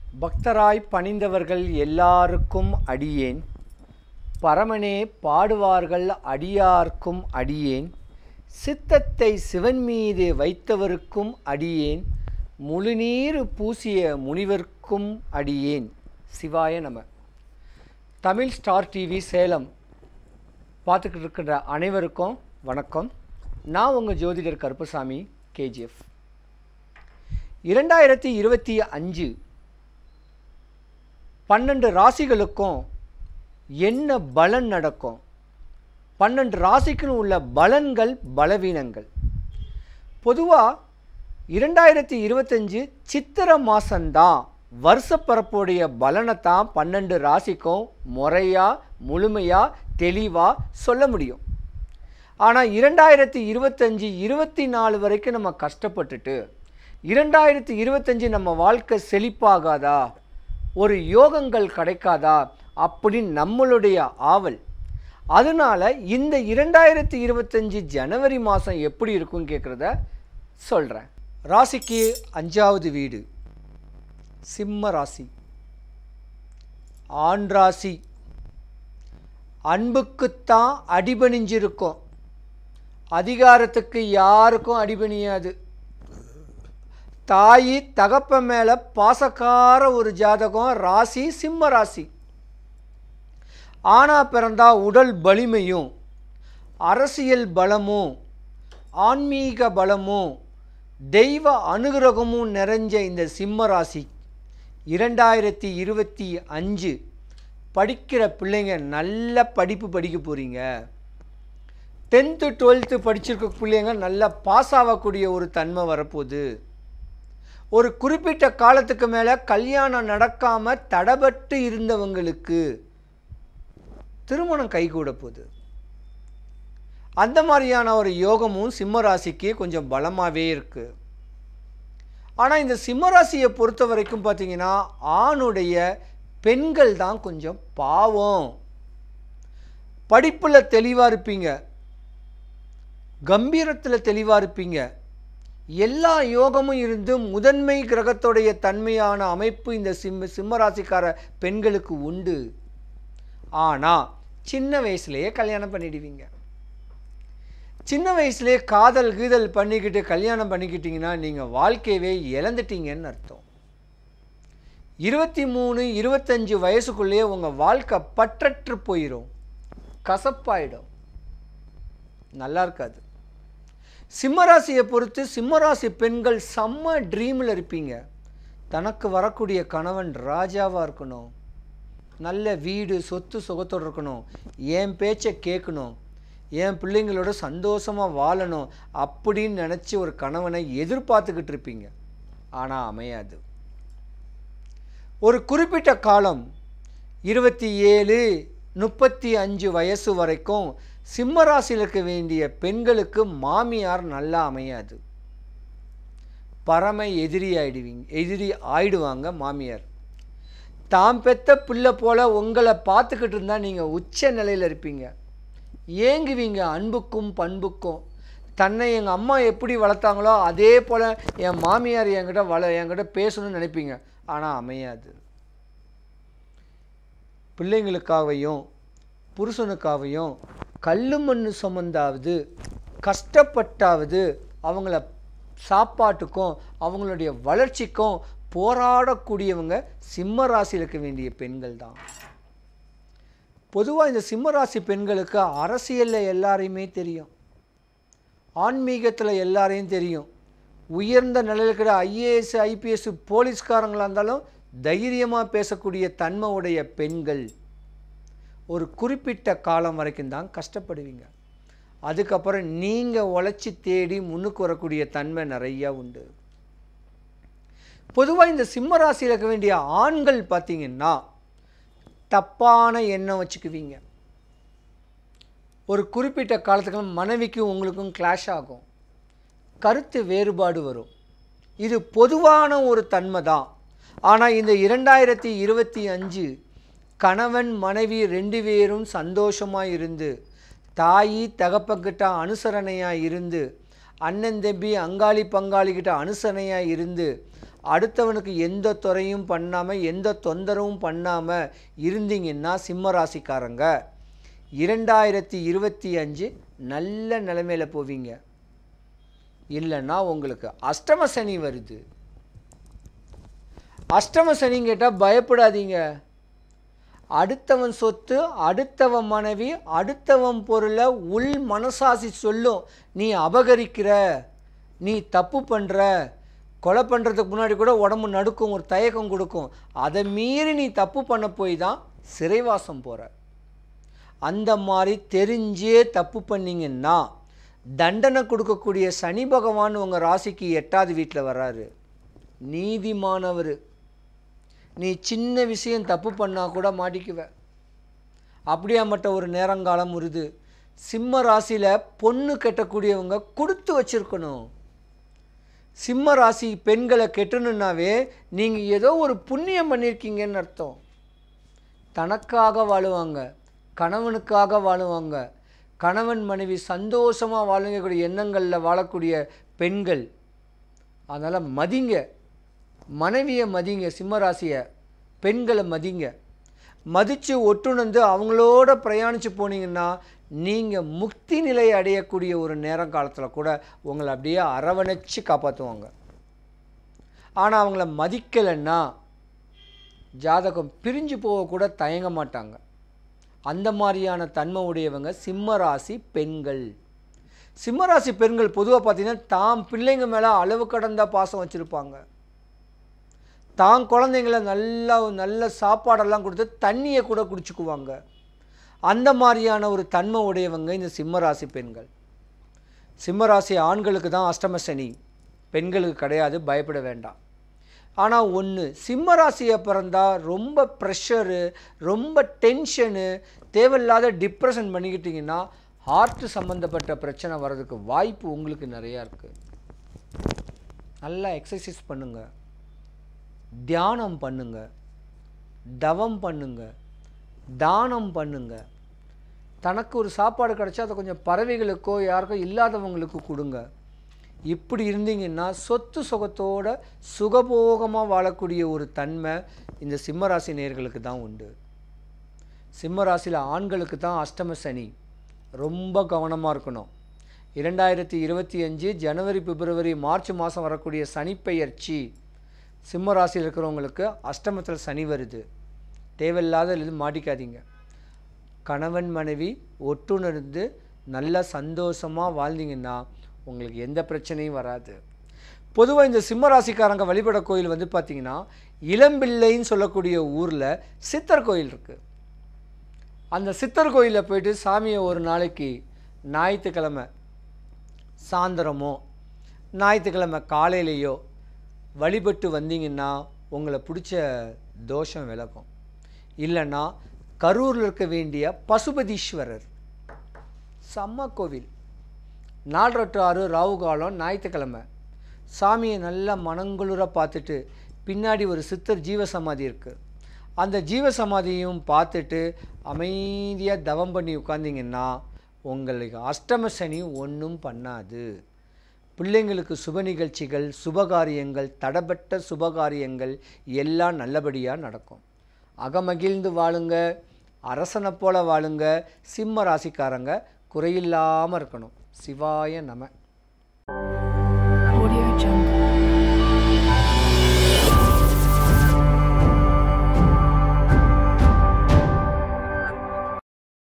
பக்தராய் பணிந்தவர்கள் எல்லாருக்கும் அடியேன் பரமனே பாடுவார்கள் அடியார்க்கும் அடியேன் சித்தத்தை சிவன் மீது வைத்தவருக்கும் அடியேன் முழுநீர் பூசிய முனிவர்க்கும் அடியேன் சிவாய நம தமிழ் ஸ்டார் டிவி சேலம் பார்த்துக்கிட்டு இருக்கின்ற அனைவருக்கும் வணக்கம் நான் உங்கள் ஜோதிடர் கருப்பசாமி கேஜிஎஃப் இரண்டாயிரத்தி இருபத்தி அஞ்சு பன்னெண்டு ராசிகளுக்கும் என்ன பலன் நடக்கும் பன்னெண்டு ராசிக்குன்னு உள்ள பலன்கள் பலவீனங்கள் பொதுவாக இரண்டாயிரத்தி இருபத்தஞ்சு சித்திரை மாதம்தான் வருஷப்பரப்புடைய பலனை தான் பன்னெண்டு ராசிக்கும் முறையாக முழுமையாக தெளிவாக சொல்ல முடியும் ஆனால் இரண்டாயிரத்தி இருபத்தஞ்சி இருபத்தி நாலு வரைக்கும் நம்ம கஷ்டப்பட்டுட்டு இரண்டாயிரத்தி இருபத்தஞ்சி நம்ம வாழ்க்கை செழிப்பாகாதா ஒரு யோகங்கள் கிடைக்காதா அப்படின்னு நம்மளுடைய ஆவல் அதனால இந்த இரண்டாயிரத்தி இருபத்தஞ்சி ஜனவரி மாதம் எப்படி இருக்கும்னு கேட்குறத சொல்கிறேன் ராசிக்கு அஞ்சாவது வீடு சிம்ம ராசி ஆண் ராசி அன்புக்குத்தான் அடிபணிஞ்சிருக்கும் அதிகாரத்துக்கு யாருக்கும் அடிபணியாது தாயி தகப்ப மேலே பாசக்கார ஒரு ஜாதகம் ராசி சிம்ம ராசி ஆனா பிறந்தா உடல் வலிமையும் அரசியல் பலமும் ஆன்மீக பலமும் தெய்வ அனுகிரகமும் நிறைஞ்ச இந்த சிம்ம ராசி இரண்டாயிரத்தி இருபத்தி அஞ்சு படிக்கிற பிள்ளைங்க நல்ல படிப்பு படிக்க போகிறீங்க டென்த்து டுவெல்த்து படிச்சிருக்க பிள்ளைங்க நல்லா பாஸ் ஆகக்கூடிய ஒரு தன்மை வரப்போகுது ஒரு குறிப்பிட்ட காலத்துக்கு மேலே கல்யாணம் நடக்காமல் தடபட்டு இருந்தவங்களுக்கு திருமணம் கைகூட போகுது அந்த மாதிரியான ஒரு யோகமும் சிம்ம ராசிக்கு கொஞ்சம் பலமாகவே இருக்குது ஆனால் இந்த சிம்ம ராசியை பொறுத்த வரைக்கும் பார்த்தீங்கன்னா ஆணுடைய பெண்கள் தான் கொஞ்சம் பாவம் படிப்பில் தெளிவாக இருப்பீங்க கம்பீரத்தில் தெளிவாக இருப்பீங்க எல்லா யோகமும் இருந்து முதன்மை கிரகத்துடைய தன்மையான அமைப்பு இந்த சிம்ம சிம்மராசிக்கார பெண்களுக்கு உண்டு ஆனால் சின்ன வயசுலேயே கல்யாணம் பண்ணிடுவீங்க சின்ன வயசுலேயே காதல் கீதல் பண்ணிக்கிட்டு கல்யாணம் பண்ணிக்கிட்டிங்கன்னா நீங்கள் வாழ்க்கையவே இழந்துட்டீங்கன்னு அர்த்தம் இருபத்தி மூணு இருபத்தஞ்சு வயசுக்குள்ளேயே உங்கள் வாழ்க்கை பற்றற்று போயிடும் கசப்பாயிடும் நல்லா இருக்காது சிம்மராசியை பொறுத்து சிம்மராசி பெண்கள் செம்ம ட்ரீமில் இருப்பீங்க தனக்கு வரக்கூடிய கணவன் ராஜாவாக இருக்கணும் நல்ல வீடு சொத்து சுகத்தோடு இருக்கணும் என் பேச்சை கேட்கணும் என் பிள்ளைங்களோட சந்தோஷமாக வாழணும் அப்படின்னு நினச்சி ஒரு கணவனை எதிர்பார்த்துக்கிட்டு இருப்பீங்க ஆனால் அமையாது ஒரு குறிப்பிட்ட காலம் இருபத்தி ஏழு முப்பத்தி அஞ்சு வயசு வரைக்கும் சிம்மராசியில் இருக்க வேண்டிய பெண்களுக்கு மாமியார் நல்லா அமையாது பரம எதிரி ஆயிடுவீங்க எதிரி ஆயிடுவாங்க மாமியார் தாம் பெத்த பிள்ளை போல் உங்களை பார்த்துக்கிட்டு இருந்தால் நீங்கள் உச்ச நிலையில் இருப்பீங்க ஏங்குவீங்க அன்புக்கும் பண்புக்கும் தன்னை எங்கள் அம்மா எப்படி வளர்த்தாங்களோ அதே போல் என் மாமியார் என்கிட்ட வள என்கிட்ட பேசணும்னு நினைப்பீங்க ஆனால் அமையாது பிள்ளைங்களுக்காகவும் புருஷனுக்காகவும் கல் மண் சுமந்தாவது கஷ்டப்பட்டாவது அவங்கள சாப்பாட்டுக்கும் அவங்களுடைய வளர்ச்சிக்கும் போராடக்கூடியவங்க சிம்ம ராசியில் இருக்க வேண்டிய பெண்கள் தான் பொதுவாக இந்த சிம்ம ராசி பெண்களுக்கு அரசியலில் எல்லாரையுமே தெரியும் ஆன்மீகத்தில் எல்லாரையும் தெரியும் உயர்ந்த நிலையில் இருக்கிற ஐஏஎஸ் ஐபிஎஸ் போலீஸ்காரங்களாக இருந்தாலும் தைரியமாக பேசக்கூடிய தன்மை உடைய பெண்கள் ஒரு குறிப்பிட்ட காலம் வரைக்கும் தான் கஷ்டப்படுவீங்க அதுக்கப்புறம் நீங்கள் உழைச்சி தேடி முன்னுக்கு வரக்கூடிய தன்மை நிறையா உண்டு பொதுவாக இந்த சிம்ம ராசியில் இருக்க வேண்டிய ஆண்கள் பார்த்தீங்கன்னா தப்பான எண்ணம் வச்சுக்குவீங்க ஒரு குறிப்பிட்ட காலத்துக்கு மனைவிக்கும் உங்களுக்கும் கிளாஷ் ஆகும் கருத்து வேறுபாடு வரும் இது பொதுவான ஒரு தன்மை தான் ஆனால் இந்த இரண்டாயிரத்தி இருபத்தி அஞ்சு கணவன் மனைவி ரெண்டு பேரும் சந்தோஷமாக இருந்து தாயி தகப்பக்கிட்ட அனுசரணையாக இருந்து அண்ணன் தம்பி அங்காளி பங்காளிக்கிட்ட அனுசரணையாக இருந்து அடுத்தவனுக்கு எந்த துறையும் பண்ணாமல் எந்த தொந்தரவும் பண்ணாமல் இருந்தீங்கன்னா சிம்ம ராசிக்காரங்க இரண்டாயிரத்தி இருபத்தி அஞ்சு நல்ல நிலைமையில் போவீங்க இல்லைன்னா உங்களுக்கு அஷ்டம சனி வருது அஷ்டம சனின்னு கேட்டால் பயப்படாதீங்க அடுத்தவன் சொத்து அடுத்தவன் மனைவி அடுத்தவன் பொருளை உள் மனசாசி சொல்லும் நீ அபகரிக்கிற நீ தப்பு பண்ணுற கொலை பண்ணுறதுக்கு முன்னாடி கூட உடம்பு நடுக்கும் ஒரு தயக்கம் கொடுக்கும் அதை மீறி நீ தப்பு பண்ண போய் தான் சிறைவாசம் போகிற அந்த மாதிரி தெரிஞ்சே தப்பு பண்ணீங்கன்னா தண்டனை கொடுக்கக்கூடிய சனி பகவான் உங்கள் ராசிக்கு எட்டாவது வீட்டில் வர்றாரு நீதிமானவர் நீ சின்ன விஷயம் தப்பு பண்ணால் கூட மாட்டிக்குவ அப்படியாமட்ட ஒரு நேரங்காலம் வருது சிம்ம ராசியில் பொண்ணு கட்டக்கூடியவங்க கொடுத்து வச்சிருக்கணும் சிம்ம ராசி பெண்களை கெட்டணுன்னாவே நீங்கள் ஏதோ ஒரு புண்ணியம் பண்ணியிருக்கீங்கன்னு அர்த்தம் தனக்காக வாழுவாங்க கணவனுக்காக வாழுவாங்க கணவன் மனைவி சந்தோஷமாக வாழக்கூடிய எண்ணங்களில் வாழக்கூடிய பெண்கள் அதனால் மதிங்க மனைவியை மதிங்க சிம்மராசியை பெண்களை மதிங்க மதித்து ஒட்டுணர்ந்து அவங்களோட பிரயாணித்து போனீங்கன்னா நீங்கள் முக்தி நிலை அடையக்கூடிய ஒரு நேரம் காலத்தில் கூட உங்களை அப்படியே அரவணைச்சு காப்பாற்றுவாங்க ஆனால் அவங்கள மதிக்கலைன்னா ஜாதகம் பிரிஞ்சு போக கூட தயங்க மாட்டாங்க அந்த மாதிரியான தன்மை உடையவங்க சிம்ம ராசி பெண்கள் சிம்ம ராசி பெண்கள் பொதுவாக பார்த்தீங்கன்னா தாம் பிள்ளைங்க மேலே அளவு கடந்த பாசம் வச்சுருப்பாங்க தான் குழந்தைங்கள நல்லா நல்ல சாப்பாடெல்லாம் கொடுத்து தண்ணியை கூட குடிச்சுக்குவாங்க அந்த மாதிரியான ஒரு தன்மை உடையவங்க இந்த சிம்ம ராசி பெண்கள் சிம்ம ராசி ஆண்களுக்கு தான் அஷ்டம சனி பெண்களுக்கு கிடையாது பயப்பட வேண்டாம் ஆனால் ஒன்று சிம்ம ராசியை பிறந்தா ரொம்ப ப்ரெஷரு ரொம்ப டென்ஷனு தேவையில்லாத டிப்ரெஷன் பண்ணிக்கிட்டிங்கன்னா ஹார்ட் சம்மந்தப்பட்ட பிரச்சனை வர்றதுக்கு வாய்ப்பு உங்களுக்கு நிறையா இருக்குது நல்லா எக்ஸசைஸ் பண்ணுங்க தியானம் பண்ணுங்க தவம் பண்ணுங்க தானம் பண்ணுங்க தனக்கு ஒரு சாப்பாடு கிடச்சா அதை கொஞ்சம் பறவைகளுக்கோ யாருக்கோ இல்லாதவங்களுக்கு கொடுங்க இப்படி இருந்தீங்கன்னா சொத்து சுகத்தோட சுகபோகமாக வாழக்கூடிய ஒரு தன்மை இந்த சிம்மராசி நேர்களுக்கு தான் உண்டு சிம்மராசியில் ஆண்களுக்கு தான் அஷ்டம சனி ரொம்ப கவனமாக இருக்கணும் இரண்டாயிரத்தி இருபத்தி அஞ்சு ஜனவரி பிப்ரவரி மார்ச் மாதம் வரக்கூடிய சனிப்பெயர்ச்சி சிம்ம ராசியில் இருக்கிறவங்களுக்கு அஷ்டமத்தில் சனி வருது தேவையில்லாத இது மாட்டிக்காதீங்க கணவன் மனைவி ஒட்டுணர்ந்து நல்ல சந்தோஷமாக வாழ்ந்தீங்கன்னா உங்களுக்கு எந்த பிரச்சனையும் வராது பொதுவாக இந்த சிம்ம ராசிக்காரங்க வழிபட கோயில் வந்து பார்த்திங்கன்னா இளம்பிள்ளைன்னு சொல்லக்கூடிய ஊரில் சித்தர் கோயில் இருக்குது அந்த சித்தர் கோயிலில் போயிட்டு சாமியை ஒரு நாளைக்கு ஞாயிற்றுக்கிழமை சாயந்தரமோ ஞாயிற்றுக்கிழமை காலையிலையோ வழிபட்டு வந்தீங்கன்னா உங்களை பிடிச்ச தோஷம் விலகும் இல்லைன்னா கரூரில் இருக்க வேண்டிய பசுபதீஸ்வரர் செம்ம கோவில் நாலரை டு ஆறு ராவு காலம் ஞாயிற்றுக்கிழமை சாமியை நல்லா மனங்குளிர பார்த்துட்டு பின்னாடி ஒரு சித்தர் ஜீவசமாதி இருக்குது அந்த ஜீவசமாதியும் பார்த்துட்டு அமைதியாக தவம் பண்ணி உட்காந்திங்கன்னா உங்களுக்கு அஷ்டம சனி ஒன்றும் பண்ணாது பிள்ளைங்களுக்கு சுப நிகழ்ச்சிகள் சுபகாரியங்கள் தடபட்ட சுபகாரியங்கள் எல்லாம் நல்லபடியாக நடக்கும் அகமகிழ்ந்து வாழுங்க அரசனை போல வாழுங்க சிம்ம ராசிக்காரங்க குறையில்லாமல் இருக்கணும் சிவாய நம